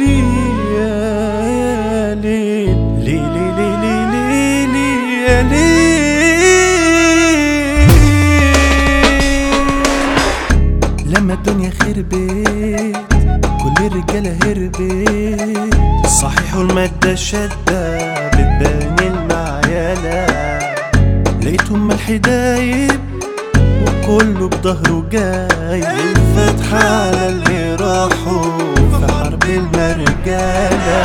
يا ليل ليل ليل ليل يا ليل لما الدنيا خربت كل الرجالة هربت صحيح والمادة شدة بتبان المعيالة لقيتهم ملح دايب وكله بظهره جاي الفتح على اللي راحوا في حرب المرجالة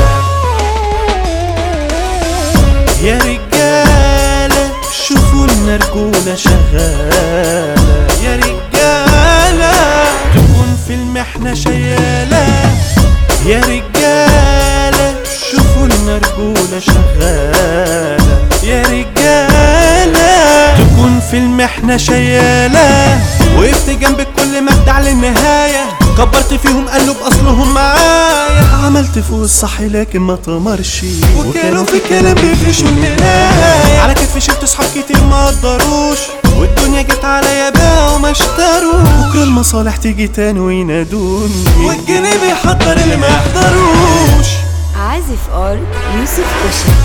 يا رجالة شوفوا لنا رجولة شغالة يا رجالة تكون في المحنة شيالة يا رجالة شوفوا لنا رجولة شغالة يا رجالة تكون في المحنة شيالة وقفت جنبك كل ما ابدع للنهاية كبرت فيهم قالوا بأصلهم معايا عملت فوق الصح لكن ما طمرش وكانوا في كلام بيفرشوا المراية على كتفي شلت صحاب كتير ما قدروش والدنيا جت عليا بقى وما اشتروش بكرة المصالح تيجي تاني وينادوني والجنيه بيحضر اللي ما يحضروش عازف ار يوسف كشري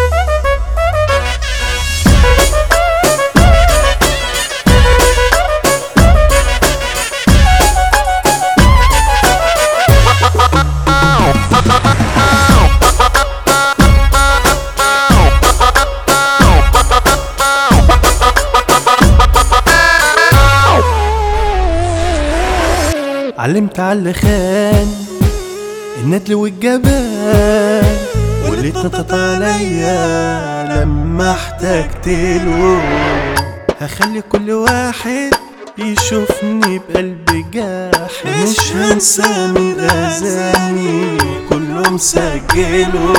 علمت على اللي خان الندل والجبان واللي اتنطط عليا لما احتجت له هخلي كل واحد يشوفني بقلب جاحد مش هنسى من اذاني كله مسجله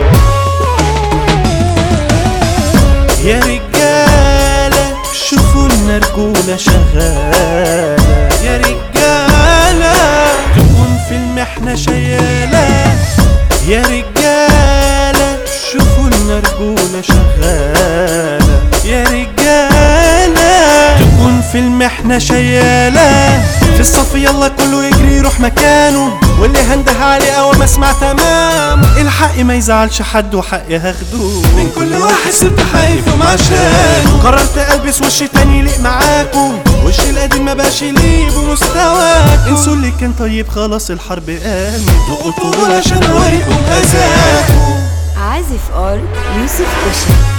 يا رجالة شوفوا لنا رجولة شغالة يا رجالة تكون في المحنة شيالة يا رجالة شوفوا لنا رجولة شغالة يا رجالة تكون في المحنة شيالة في الصف يلا كله يجري يروح مكانه واللي هنده عليه اول ما اسمع تمام الحق ما يزعلش حد وحقي هاخده من كل واحد سبت حقيقي عشانه قررت البس وش تاني يليق معاكم وش القديم ما بقاش يليق بمستواكم انسوا اللي كان طيب خلاص الحرب قامت دقوا الطول عشان اوريكم اذاكم عازف ار يوسف كشري